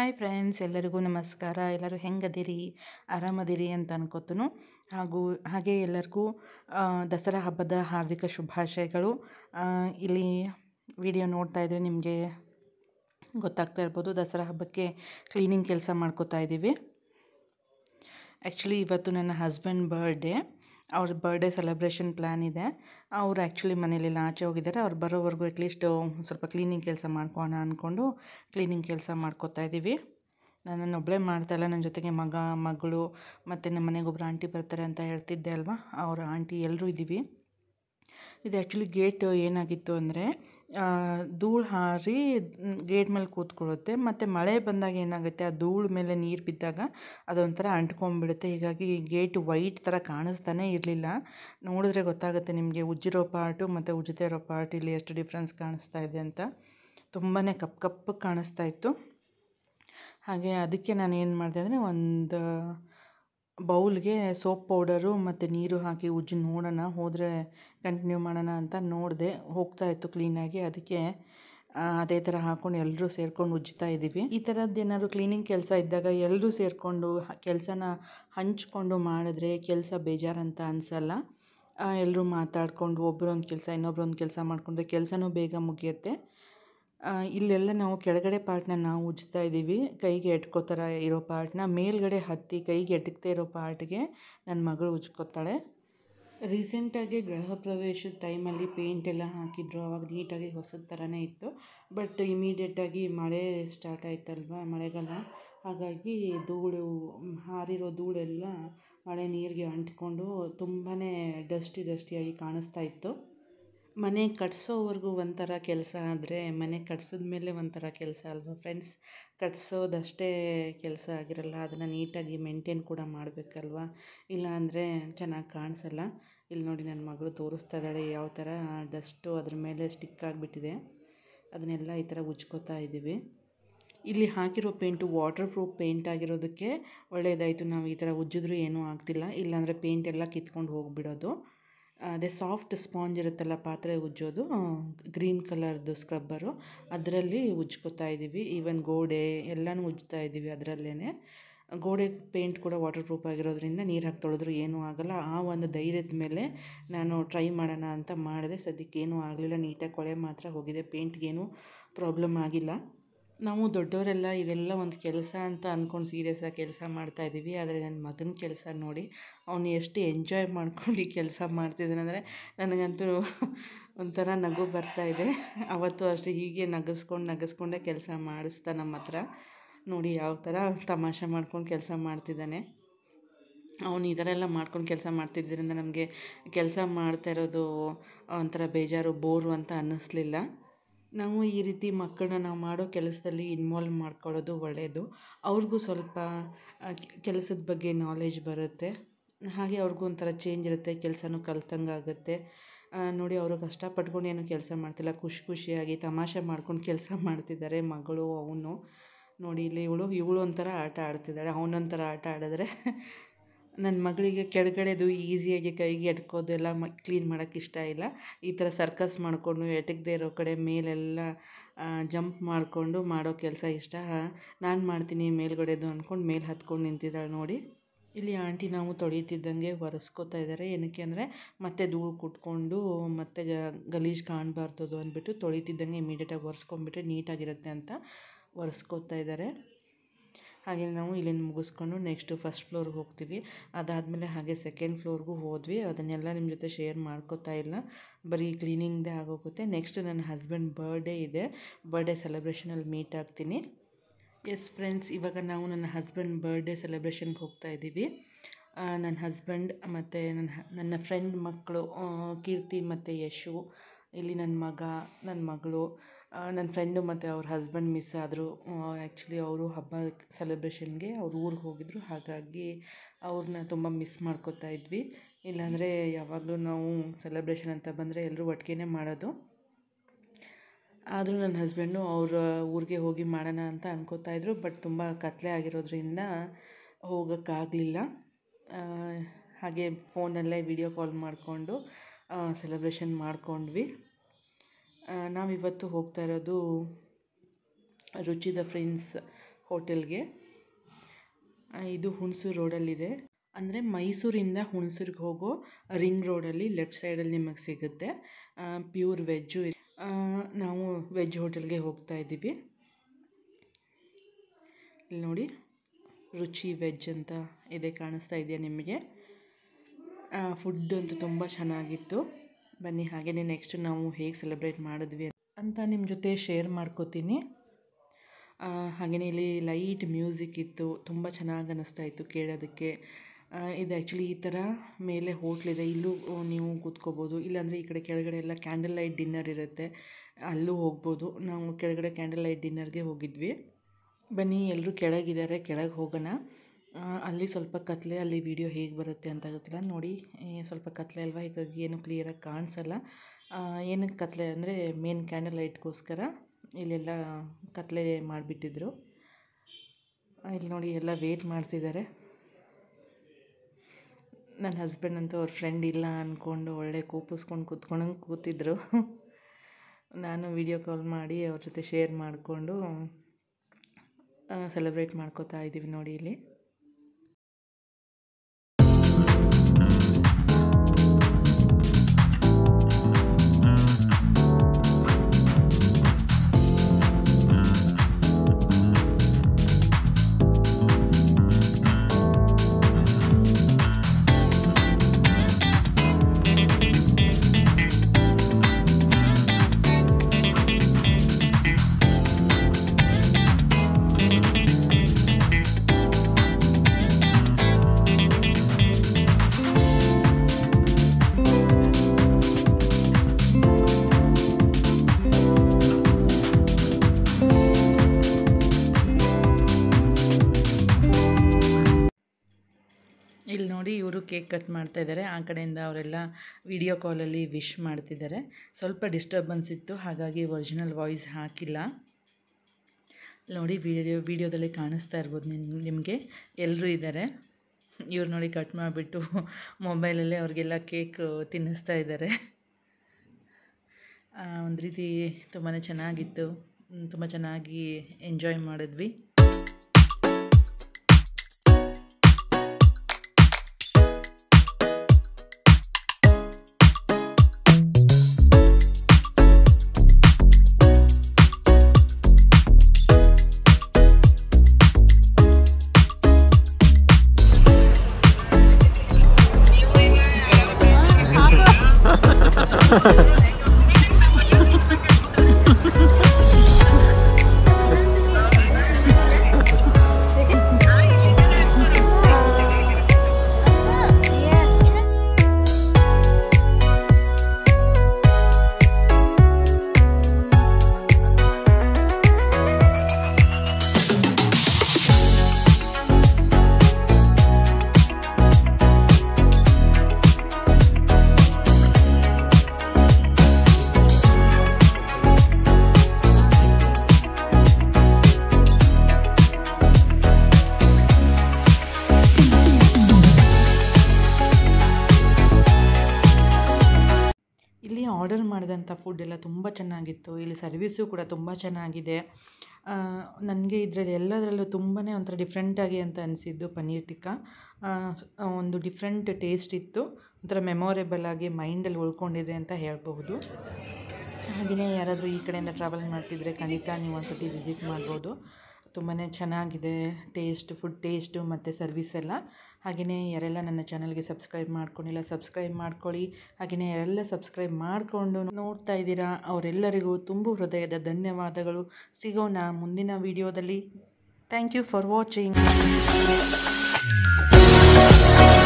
hi friends ಎಲ್ಲರಿಗೂ ನಮಸ್ಕಾರ ಎಲ್ಲರೂ ಹೆಂಗದಿರಿ ಆರಾಮದಿರಿ ಅಂತ ಅನ್ಕೋತನು ಹಾಗೂ ಹಾಗೆ ಎಲ್ಲರಿಗೂ ಆ, ದಸರಾ ಹಬ್ಬದ ಹಾರ್ದಿಕ ಶುಭಾಶಯಗಳು ಆ, ಇಲ್ಲಿ ವಿಡಿಯೋ ನೋಡ್ತಾ ಇದ್ರೆ ನಿಮಗೆ ಗೊತ್ತಾಗ್ತಾ ಇರ್ಬೋದು ದಸರಾ ಹಬ್ಬಕ್ಕೆ ಕ್ಲೀನಿಂಗ್ ಕೆಲಸ ಮಾಡ್ಕೋತಾ ಇದ್ದೀವಿ ಆ್ಯಕ್ಚುಲಿ ಇವತ್ತು ನನ್ನ ಹಸ್ಬೆಂಡ್ ಬರ್ಡೇ ಅವ್ರ ಬರ್ಡೇ ಸೆಲೆಬ್ರೇಷನ್ ಪ್ಲ್ಯಾನ್ ಇದೆ ಅವ್ರು ಆ್ಯಕ್ಚುಲಿ ಮನೇಲೆಲ್ಲ ಆಚೆ ಹೋಗಿದ್ದಾರೆ ಅವ್ರು ಬರೋವರೆಗೂ ಅಟ್ಲೀಸ್ಟ್ ಸ್ವಲ್ಪ ಕ್ಲೀನಿಂಗ್ ಕೆಲಸ ಮಾಡ್ಕೋಣ ಅಂದ್ಕೊಂಡು ಕ್ಲೀನಿಂಗ್ ಕೆಲಸ ಮಾಡ್ಕೋತಾ ಇದ್ದೀವಿ ನಾನು ಒಬ್ಬಳೇ ಮಾಡ್ತಾ ಇಲ್ಲ ನನ್ನ ಜೊತೆಗೆ ಮಗ ಮಗಳು ಮತ್ತು ನಮ್ಮ ಮನೆಗೆ ಒಬ್ಬರು ಆಂಟಿ ಬರ್ತಾರೆ ಅಂತ ಹೇಳ್ತಿದ್ದೆ ಅಲ್ವಾ ಅವರ ಆಂಟಿ ಎಲ್ಲರೂ ಇದ್ದೀವಿ ಇದು ಆ್ಯಕ್ಚುಲಿ ಗೇಟ್ ಏನಾಗಿತ್ತು ಅಂದರೆ ಧೂಳು ಹಾರಿ ಗೇಟ್ ಮೇಲೆ ಕೂತ್ಕೊಳ್ಳುತ್ತೆ ಮತ್ತು ಮಳೆ ಬಂದಾಗ ಏನಾಗುತ್ತೆ ಆ ಧೂಳು ಮೇಲೆ ನೀರು ಬಿದ್ದಾಗ ಅದೊಂಥರ ಅಂಟ್ಕೊಂಡ್ಬಿಡುತ್ತೆ ಹೀಗಾಗಿ ಗೇಟ್ ವೈಟ್ ಥರ ಕಾಣಿಸ್ತಾನೆ ಇರಲಿಲ್ಲ ನೋಡಿದ್ರೆ ಗೊತ್ತಾಗುತ್ತೆ ನಿಮಗೆ ಉಜ್ಜಿರೋ ಪಾರ್ಟು ಮತ್ತು ಉಜ್ಜದೇ ಇರೋ ಪಾರ್ಟ್ ಇಲ್ಲಿ ಎಷ್ಟು ಡಿಫ್ರೆನ್ಸ್ ಕಾಣಿಸ್ತಾ ಇದೆ ಅಂತ ತುಂಬಾ ಕಪ್ಪು ಕಪ್ಪಗೆ ಕಾಣಿಸ್ತಾ ಇತ್ತು ಹಾಗೆ ಅದಕ್ಕೆ ನಾನು ಏನು ಮಾಡಿದೆ ಅಂದರೆ ಒಂದು ಬೌಲ್ಗೆ ಸೋಪ್ ಪೌಡರು ಮತ್ತು ನೀರು ಹಾಕಿ ಉಜ್ಜಿ ನೋಡೋಣ ಹೋದರೆ ಕಂಟಿನ್ಯೂ ಮಾಡೋಣ ಅಂತ ನೋಡಿದೆ ಹೋಗ್ತಾ ಇತ್ತು ಕ್ಲೀನಾಗಿ ಅದಕ್ಕೆ ಆ, ಅದೇ ಥರ ಹಾಕ್ಕೊಂಡು ಎಲ್ಲರೂ ಸೇರ್ಕೊಂಡು ಉಜ್ಜ್ತಾ ಇದ್ದೀವಿ ಈ ಥರದ್ದು ಏನಾದ್ರು ಕ್ಲೀನಿಂಗ್ ಕೆಲಸ ಇದ್ದಾಗ ಎಲ್ಲರೂ ಸೇರಿಕೊಂಡು ಕೆಲಸನ ಹಂಚ್ಕೊಂಡು ಮಾಡಿದ್ರೆ ಕೆಲಸ ಬೇಜಾರಂತ ಅನಿಸಲ್ಲ ಎಲ್ಲರೂ ಮಾತಾಡಿಕೊಂಡು ಒಬ್ಬರು ಒಂದು ಕೆಲಸ ಇನ್ನೊಬ್ರು ಒಂದು ಕೆಲಸ ಮಾಡಿಕೊಂಡ್ರೆ ಕೆಲಸನೂ ಬೇಗ ಮುಗಿಯುತ್ತೆ ಆ, ಇಲ್ಲೆಲ್ಲ ನಾವು ಕೆಳಗಡೆ ಪಾರ್ಟ್ನ ನಾವು ಉಜ್ಜ್ತಾ ಇದ್ದೀವಿ ಕೈಗೆ ಎಟ್ಕೋ ಥರ ಇರೋ ಪಾರ್ಟ್ನ ಮೇಲ್ಗಡೆ ಹತ್ತಿ ಕೈಗೆ ಎಟಕದೇ ಇರೋ ಪಾರ್ಟ್ಗೆ ನನ್ನ ಮಗಳು ಉಜ್ಕೋತಾಳೆ ರೀಸೆಂಟಾಗಿ ಗೃಹ ಪ್ರವೇಶದ ಟೈಮಲ್ಲಿ ಪೇಂಟ್ ಎಲ್ಲ ಹಾಕಿದ್ರು ಅವಾಗ ನೀಟಾಗಿ ಹೊಸದ ಥರನೇ ಇತ್ತು ಬಟ್ ಇಮಿಡಿಯೇಟಾಗಿ ಮಳೆ ಸ್ಟಾರ್ಟ್ ಆಯ್ತಲ್ವಾ ಮಳೆಗಾಲ ಹಾಗಾಗಿ ಧೂಳು ಮ್, ಹಾರಿರೋ ಧೂಳೆಲ್ಲ ಮಳೆ ನೀರಿಗೆ ಅಂಟ್ಕೊಂಡು ತುಂಬಾ ಡಸ್ಟಿ ಡಸ್ಟಿಯಾಗಿ ಕಾಣಿಸ್ತಾ ಇತ್ತು ಮನೆ ಕಟ್ಸೋವರೆಗೂ ಒಂಥರ ಕೆಲಸ ಆದರೆ ಮನೆ ಕಟ್ಸಿದ ಮೇಲೆ ಒಂಥರ ಕೆಲಸ ಅಲ್ವಾ ಫ್ರೆಂಡ್ಸ್ ಕಟ್ಸೋದಷ್ಟೇ ಕೆಲಸ ಆಗಿರಲ್ಲ ಅದನ್ನು ನೀಟಾಗಿ ಮೇಂಟೈನ್ ಕೂಡ ಮಾಡಬೇಕಲ್ವಾ ಇಲ್ಲ ಅಂದರೆ ಚೆನ್ನಾಗಿ ಕಾಣಿಸಲ್ಲ ಇಲ್ಲಿ ನೋಡಿ ನನ್ನ ಮಗಳು ತೋರಿಸ್ತಾ ಇದ್ದಾಳೆ ಯಾವ ಥರ ಡಸ್ಟು ಅದ್ರ ಮೇಲೆ ಸ್ಟಿಕ್ ಆಗಿಬಿಟ್ಟಿದೆ ಅದನ್ನೆಲ್ಲ ಈ ಥರ ಉಜ್ಕೋತಾ ಇದ್ದೀವಿ ಇಲ್ಲಿ ಹಾಕಿರೋ ಪೇಂಟು ವಾಟರ್ ಪ್ರೂಫ್ ಪೇಂಟ್ ಆಗಿರೋದಕ್ಕೆ ಒಳ್ಳೆಯದಾಯಿತು ನಾವು ಈ ಥರ ಉಜ್ಜಿದ್ರೂ ಏನೂ ಆಗ್ತಿಲ್ಲ ಇಲ್ಲಾಂದರೆ ಪೇಂಟ್ ಎಲ್ಲ ಕಿತ್ಕೊಂಡು ಹೋಗಿಬಿಡೋದು ಅದೇ ಸಾಫ್ಟ್ ಸ್ಪಾಂಜ್ ಇರುತ್ತಲ್ಲ ಪಾತ್ರೆ ಉಜ್ಜೋದು ಗ್ರೀನ್ ಕಲರ್ದು ಸ್ಕ್ರಬ್ಬರು ಅದರಲ್ಲಿ ಉಜ್ಕೋತಾ ಇದ್ದೀವಿ ಈವನ್ ಗೋಡೆ ಎಲ್ಲನೂ ಉಜ್ತಾ ಇದ್ದೀವಿ ಅದರಲ್ಲೇ ಗೋಡೆ ಪೇಂಟ್ ಕೂಡ ವಾಟರ್ ಪ್ರೂಫ್ ಆಗಿರೋದ್ರಿಂದ ನೀರು ಹಾಕಿ ತೊಳೆದ್ರೂ ಏನೂ ಆಗಲ್ಲ ಆ ಒಂದು ಧೈರ್ಯದ ಮೇಲೆ ನಾನು ಟ್ರೈ ಮಾಡೋಣ ಅಂತ ಮಾಡಿದೆ ಸದ್ಯಕ್ಕೆ ಏನೂ ಆಗಲಿಲ್ಲ ನೀಟಾಗಿ ಕೊಳೆ ಮಾತ್ರ ಹೋಗಿದೆ ಪೇಂಟ್ಗೇನು ಪ್ರಾಬ್ಲಮ್ ಆಗಿಲ್ಲ ನಾವು ದೊಡ್ಡವರೆಲ್ಲ ಇದೆಲ್ಲ ಒಂದು ಕೆಲಸ ಅಂತ ಅಂದ್ಕೊಂಡು ಸೀರಿಯಸ್ಸಾಗಿ ಕೆಲಸ ಮಾಡ್ತಾ ಇದ್ದೀವಿ ಆದರೆ ನನ್ನ ಮಗನ ಕೆಲಸ ನೋಡಿ ಅವನು ಎಷ್ಟು ಎಂಜಾಯ್ ಮಾಡ್ಕೊಂಡು ಈ ಕೆಲಸ ಮಾಡ್ತಿದ್ದಾನೆ ಅಂದರೆ ನನಗಂತೂ ಒಂಥರ ನಗು ಬರ್ತಾ ಇದೆ ಅವತ್ತು ಅಷ್ಟೇ ಹೀಗೆ ನಗಿಸ್ಕೊಂಡು ನಗಿಸ್ಕೊಂಡೇ ಕೆಲಸ ಮಾಡಿಸ್ತಾ ನಮ್ಮ ಹತ್ರ ನೋಡಿ ಯಾವ ಥರ ತಮಾಷೆ ಮಾಡ್ಕೊಂಡು ಕೆಲಸ ಮಾಡ್ತಿದ್ದಾನೆ ಅವನು ಈ ಥರ ಎಲ್ಲ ಮಾಡ್ಕೊಂಡು ಕೆಲಸ ಮಾಡ್ತಿದ್ದರಿಂದ ನಮಗೆ ಕೆಲಸ ಮಾಡ್ತಾ ಇರೋದು ಒಂಥರ ಬೇಜಾರು ಬೋರು ಅಂತ ಅನ್ನಿಸ್ಲಿಲ್ಲ ನಾವು ಈ ರೀತಿ ಮಕ್ಕಳನ್ನ ನಾವು ಮಾಡೋ ಕೆಲಸದಲ್ಲಿ ಇನ್ವಾಲ್ವ್ ಮಾಡ್ಕೊಳ್ಳೋದು ಒಳ್ಳೆಯದು ಅವ್ರಿಗೂ ಸ್ವಲ್ಪ ಕೆಲಸದ ಬಗ್ಗೆ ನಾಲೆಜ್ ಬರುತ್ತೆ ಹಾಗೆ ಅವ್ರಿಗೂ ಒಂಥರ ಚೇಂಜ್ ಇರುತ್ತೆ ಕೆಲಸನೂ ಕಲ್ತಂಗೆ ಆಗುತ್ತೆ ಆ, ನೋಡಿ ಅವರು ಕಷ್ಟಪಟ್ಕೊಂಡು ಏನು ಕೆಲಸ ಮಾಡ್ತಿಲ್ಲ ಖುಷಿ ಖುಷಿಯಾಗಿ ತಮಾಷೆ ಮಾಡ್ಕೊಂಡು ಕೆಲಸ ಮಾಡ್ತಿದ್ದಾರೆ ಮಗಳು ಅವನು ನೋಡಿ ಇಲ್ಲಿ ಇವಳು ಇವಳು ಒಂಥರ ಆಟ ಆಡ್ತಿದ್ದಾಳೆ ಅವನೊಂಥರ ಆಟ ಆಡಿದ್ರೆ ನನ್ನ ಮಗಳಿಗೆ ಕೆಳಗಡೆದು ಈಸಿಯಾಗಿ ಕೈಗೆ ಎಟ್ಕೋದೆಲ್ಲ ಮ ಕ್ಲೀನ್ ಮಾಡೋಕ್ಕೆ ಇಷ್ಟ ಇಲ್ಲ ಈ ಥರ ಸರ್ಕಸ್ ಮಾಡಿಕೊಂಡು ಎಟಕದೇ ಇರೋ ಕಡೆ ಮೇಲೆಲ್ಲ ಜಂಪ್ ಮಾಡಿಕೊಂಡು ಮಾಡೋ ಕೆಲಸ ಇಷ್ಟ ನಾನು ಮಾಡ್ತೀನಿ ಮೇಲ್ಗಡೆದು ಅಂದ್ಕೊಂಡು ಮೇಲೆ ಹತ್ಕೊಂಡು ನಿಂತಿದ್ದಾಳೆ ನೋಡಿ ಇಲ್ಲಿ ಆಂಟಿ ನಾವು ತೊಳಿತಿದ್ದಂಗೆ ಒರೆಸ್ಕೋತಾ ಇದ್ದಾರೆ ಏನಕ್ಕೆ ಅಂದರೆ ಮತ್ತೆ ಧೂಳು ಕುಟ್ಕೊಂಡು ಮತ್ತೆ ಗ- ಗಲೀಜು ಕಾಣಬಾರ್ದು ಅದು ಅಂದ್ಬಿಟ್ಟು ತೊಳಿತಿದ್ದಂಗೆ ಇಮಿಡಿಯೇಟಾಗಿ ಒರೆಸ್ಕೊಂಡ್ಬಿಟ್ರೆ ನೀಟಾಗಿರುತ್ತೆ ಅಂತ ಒರೆಸ್ಕೋತಾ ಇದ್ದಾರೆ ಹಾಗೆ ನಾವು ಇಲ್ಲಿಂದ ಮುಗಿಸ್ಕೊಂಡು ನೆಕ್ಸ್ಟು ಫಸ್ಟ್ ಫ್ಲೋರ್ಗೆ ಹೋಗ್ತೀವಿ ಅದಾದಮೇಲೆ ಹಾಗೆ ಸೆಕೆಂಡ್ ಫ್ಲೋರ್ಗೂ ಹೋದ್ವಿ ಅದನ್ನೆಲ್ಲ ನಿಮ್ಮ ಜೊತೆ ಶೇರ್ ಮಾಡ್ಕೋತಾ ಇಲ್ಲ ಬರೀ ಕ್ಲೀನಿಂಗ್ದೇ ಆಗೋಗುತ್ತೆ ನೆಕ್ಸ್ಟ್ ನನ್ನ ಹಸ್ಬೆಂಡ್ ಬರ್ಡೇ ಇದೆ ಬರ್ಡೇ ಸೆಲೆಬ್ರೇಷನಲ್ಲಿ ಮೀಟ್ ಆಗ್ತೀನಿ ಎಸ್ ಫ್ರೆಂಡ್ಸ್ ಇವಾಗ ನಾವು ನನ್ನ ಹಸ್ಬೆಂಡ್ ಬರ್ಡೇ ಸೆಲೆಬ್ರೇಷನ್ಗೆ ಹೋಗ್ತಾ ಇದ್ದೀವಿ ಆ, ನನ್ನ ಹಸ್ಬೆಂಡ್ ಮತ್ತು ನನ್ನ ಹ- ನನ್ನ ಫ್ರೆಂಡ್ ಮಕ್ಕಳು ಆ, ಕೀರ್ತಿ ಮತ್ತು ಯಶು ಇಲ್ಲಿ ನನ್ನ ಮಗ ನನ್ನ ಮಗಳು ಆ, ನನ್ನ ಫ್ರೆಂಡು ಮತ್ತು ಅವ್ರ ಹಸ್ಬೆಂಡ್ ಮಿಸ್ ಆದರು ಆ್ಯಕ್ಚುಲಿ ಅವರು ಹಬ್ಬ ಸೆಲೆಬ್ರೇಷನ್ಗೆ ಅವ್ರ ಊರಿಗೆ ಹೋಗಿದ್ರು ಹಾಗಾಗಿ ಅವ್ರನ್ನ ತುಂಬ ಮಿಸ್ ಮಾಡ್ಕೋತಾ ಇದ್ವಿ ಇಲ್ಲಾಂದರೆ ಯಾವಾಗಲೂ ನಾವು ಸೆಲೆಬ್ರೇಷನ್ ಅಂತ ಬಂದರೆ ಎಲ್ಲರೂ ಒಟ್ಟಿಗೆ ಮಾಡೋದು ಆದರೂ ನನ್ನ ಹಸ್ಬೆಂಡು ಅವ್ರ ಊರಿಗೆ ಹೋಗಿ ಮಾಡೋಣ ಅಂತ ಅನ್ಕೋತಾ ಇದ್ರು ಬಟ್ ತುಂಬ ಕತ್ಲೆ ಆಗಿರೋದ್ರಿಂದ ಹೋಗೋಕ್ಕಾಗಲಿಲ್ಲ ಹಾಗೆ ಫೋನಲ್ಲೇ ವಿಡಿಯೋ ಕಾಲ್ ಮಾಡಿಕೊಂಡು ಸೆಲೆಬ್ರೇಷನ್ ಮಾಡ್ಕೊಂಡ್ವಿ ನಾವಿವತ್ತು ಹೋಗ್ತಾ ಇರೋದು ರುಚಿ ದ ಫ್ರೆಂಡ್ಸ್ ಹೋಟೆಲ್ಗೆ ಆ, ಇದು ಹುಣಸೂರು ರೋಡಲ್ಲಿದೆ ಅಂದರೆ ಮೈಸೂರಿಂದ ಹುಣಸೂರಿಗೆ ಹೋಗೋ ರಿಂಗ್ ರೋಡಲ್ಲಿ ಲೆಫ್ಟ್ ಸೈಡಲ್ಲಿ ನಿಮಗೆ ಸಿಗುತ್ತೆ ಪ್ಯೂರ್ ವೆಜ್ಜು ನಾವು ವೆಜ್ ಹೋಟೆಲ್ಗೆ ಹೋಗ್ತಾ ಇದ್ದೀವಿ ಇಲ್ಲಿ ನೋಡಿ ರುಚಿ ವೆಜ್ ಅಂತ ಇದೆ ಕಾಣಿಸ್ತಾ ಇದೆಯಾ ನಿಮಗೆ ಫುಡ್ ಅಂತೂ ತುಂಬ ಚೆನ್ನಾಗಿತ್ತು ಬನ್ನಿ ಹಾಗೆಯೇ ನೆಕ್ಸ್ಟ್ ನಾವು ಹೇಗೆ ಸೆಲೆಬ್ರೇಟ್ ಮಾಡಿದ್ವಿ ಅಂತ ನಿಮ್ಮ ಜೊತೆ ಶೇರ್ ಮಾಡ್ಕೋತೀನಿ ಹಾಗೆಯೇ ಇಲ್ಲಿ ಲೈಟ್ ಮ್ಯೂಸಿಕ್ ಇತ್ತು ತುಂಬ ಚೆನ್ನಾಗಿ ಅನ್ನಿಸ್ತಾ ಇತ್ತು ಕೇಳೋದಕ್ಕೆ ಆ, ಇದು ಆ್ಯಕ್ಚುಲಿ ಈ ಥರ ಮೇಲೆ ಹೋಟ್ಲಿದೆ ಇಲ್ಲೂ ನೀವು ಕೂತ್ಕೋಬೋದು ಇಲ್ಲಾಂದರೆ ಈ ಕಡೆ ಕೆಳಗಡೆ ಎಲ್ಲ ಕ್ಯಾಂಡಲ್ ಲೈಟ್ ಡಿನ್ನರ್ ಇರುತ್ತೆ ಅಲ್ಲೂ ಹೋಗ್ಬೋದು ನಾವು ಕೆಳಗಡೆ ಕ್ಯಾಂಡಲ್ ಲೈಟ್ ಡಿನ್ನರ್ಗೆ ಹೋಗಿದ್ವಿ ಬನ್ನಿ ಎಲ್ಲರೂ ಕೆಳಗಿದ್ದಾರೆ ಕೆಳಗೆ ಹೋಗೋಣ ಆ, ಅಲ್ಲಿ ಸ್ವಲ್ಪ ಕತ್ಲೆ ಅಲ್ಲಿ ವಿಡಿಯೋ ಹೇಗೆ ಬರುತ್ತೆ ಅಂತ ಗೊತ್ತಿಲ್ಲ ನೋಡಿ ಈ ಸ್ವಲ್ಪ ಕತ್ಲೆ ಅಲ್ವಾ ಹೀಗಾಗಿ ಏನು ಕ್ಲಿಯರಾಗಿ ಕಾಣಿಸಲ್ಲ ಆ, ಏನಕ್ಕೆ ಕತ್ಲೆ ಅಂದರೆ ಮೇನ್ ಕ್ಯಾಂಡಲ್ ಲೈಟ್ಗೋಸ್ಕರ ಇಲ್ಲೆಲ್ಲ ಕತ್ಲೆ ಮಾಡಿಬಿಟ್ಟಿದ್ರು ಇಲ್ಲಿ ನೋಡಿ ಎಲ್ಲ ವೇಟ್ ಮಾಡ್ತಿದ್ದಾರೆ ನನ್ನ ಹಸ್ಬೆಂಡ್ ಅಂತೂ ಅವ್ರ ಫ್ರೆಂಡ್ ಇಲ್ಲ ಅಂದ್ಕೊಂಡು ಒಳ್ಳೆ ಕೂಪಿಸ್ಕೊಂಡು ಕೂತ್ಕೊಂಡಂಗೆ ಕೂತಿದ್ರು ನಾನು ವಿಡಿಯೋ ಕಾಲ್ ಮಾಡಿ ಅವ್ರ ಜೊತೆ ಶೇರ್ ಮಾಡಿಕೊಂಡು ಸೆಲೆಬ್ರೇಟ್ ಮಾಡ್ಕೋತಾ ಇದ್ದೀವಿ ನೋಡಿ ಇಲ್ಲಿ ಇಲ್ಲಿ ನೋಡಿ ಇವರು ಕೇಕ್ ಕಟ್ ಮಾಡ್ತಾ ಇದ್ದಾರೆ ಆ ಕಡೆಯಿಂದ ಅವರೆಲ್ಲ ವಿಡಿಯೋ ಕಾಲಲ್ಲಿ ವಿಶ್ ಮಾಡ್ತಿದ್ದಾರೆ ಸ್ವಲ್ಪ ಡಿಸ್ಟರ್ಬೆನ್ಸ್ ಇತ್ತು ಹಾಗಾಗಿ ಒರಿಜಿನಲ್ ವಾಯ್ಸ್ ಹಾಕಿಲ್ಲ ನೋಡಿ ವಿಡಿಯೋ ವಿಡಿಯೋದಲ್ಲಿ ಕಾಣಿಸ್ತಾ ಇರ್ಬೋದು ನಿಮ್ ನಿಮಗೆ ಎಲ್ಲರೂ ಇದ್ದಾರೆ ಇವ್ರು ನೋಡಿ ಕಟ್ ಮಾಡಿಬಿಟ್ಟು ಮೊಬೈಲಲ್ಲೇ ಅವ್ರಿಗೆಲ್ಲ ಕೇಕ್ ತಿನ್ನಿಸ್ತಾ ಇದ್ದಾರೆ ಒಂದು ರೀತಿ ತುಂಬಾ ಚೆನ್ನಾಗಿತ್ತು ತುಂಬ ಚೆನ್ನಾಗಿ ಎಂಜಾಯ್ ಮಾಡಿದ್ವಿ ಇಲ್ಲಿ ಆರ್ಡರ್ ಮಾಡಿದಂಥ ಫುಡ್ ಎಲ್ಲ ತುಂಬ ಚೆನ್ನಾಗಿತ್ತು ಇಲ್ಲಿ ಸರ್ವಿಸು ಕೂಡ ತುಂಬ ಚೆನ್ನಾಗಿದೆ ನನಗೆ ಇದರಲ್ಲಿ ಎಲ್ಲದರಲ್ಲೂ ತುಂಬಾ ಒಂಥರ ಡಿಫ್ರೆಂಟಾಗಿ ಅಂತ ಅನಿಸಿದ್ದು ಪನ್ನೀರ್ ಟಿಕ್ಕಾ ಆ, ಸ್- ಒಂದು ಡಿಫ್ರೆಂಟ್ ಟೇಸ್ಟ್ ಇತ್ತು ಒಂಥರ ಮೆಮೊರೇಬಲ್ ಆಗಿ ಮೈಂಡಲ್ಲಿ ಉಳ್ಕೊಂಡಿದೆ ಅಂತ ಹೇಳಬಹುದು ಹಾಗೆಯೇ ಯಾರಾದರೂ ಈ ಕಡೆಯಿಂದ ಟ್ರಾವೆಲ್ ಮಾಡ್ತಿದ್ರೆ ಖಂಡಿತ ನೀವು ಒಂದ್ಸತಿ ವಿಸಿಟ್ ಮಾಡ್ಬೋದು ತುಂಬಾ ಚೆನ್ನಾಗಿದೆ ಟೇಸ್ಟ್ ಫುಡ್ ಟೇಸ್ಟು ಮತ್ತು ಸರ್ವಿಸ್ ಎಲ್ಲ ಹಾಗೆಯೇ ಯಾರೆಲ್ಲ ನನ್ನ ಚಾನಲ್ಗೆ ಸಬ್ಸ್ಕ್ರೈಬ್ ಮಾಡ್ಕೊಂಡಿಲ್ಲ ಸಬ್ಸ್ಕ್ರೈಬ್ ಮಾಡ್ಕೊಳ್ಳಿ ಹಾಗೆಯೇ ಯಾರೆಲ್ಲ ಸಬ್ಸ್ಕ್ರೈಬ್ ಮಾಡಿಕೊಂಡು ನೋಡ್ತಾ ಇದ್ದೀರಾ ಅವರೆಲ್ಲರಿಗೂ ತುಂಬು ಹೃದಯದ ಧನ್ಯವಾದಗಳು ಸಿಗೋಣ ಮುಂದಿನ ವಿಡಿಯೋದಲ್ಲಿ ಥ್ಯಾಂಕ್ ಯು ಫಾರ್ ವಾಚಿಂಗ್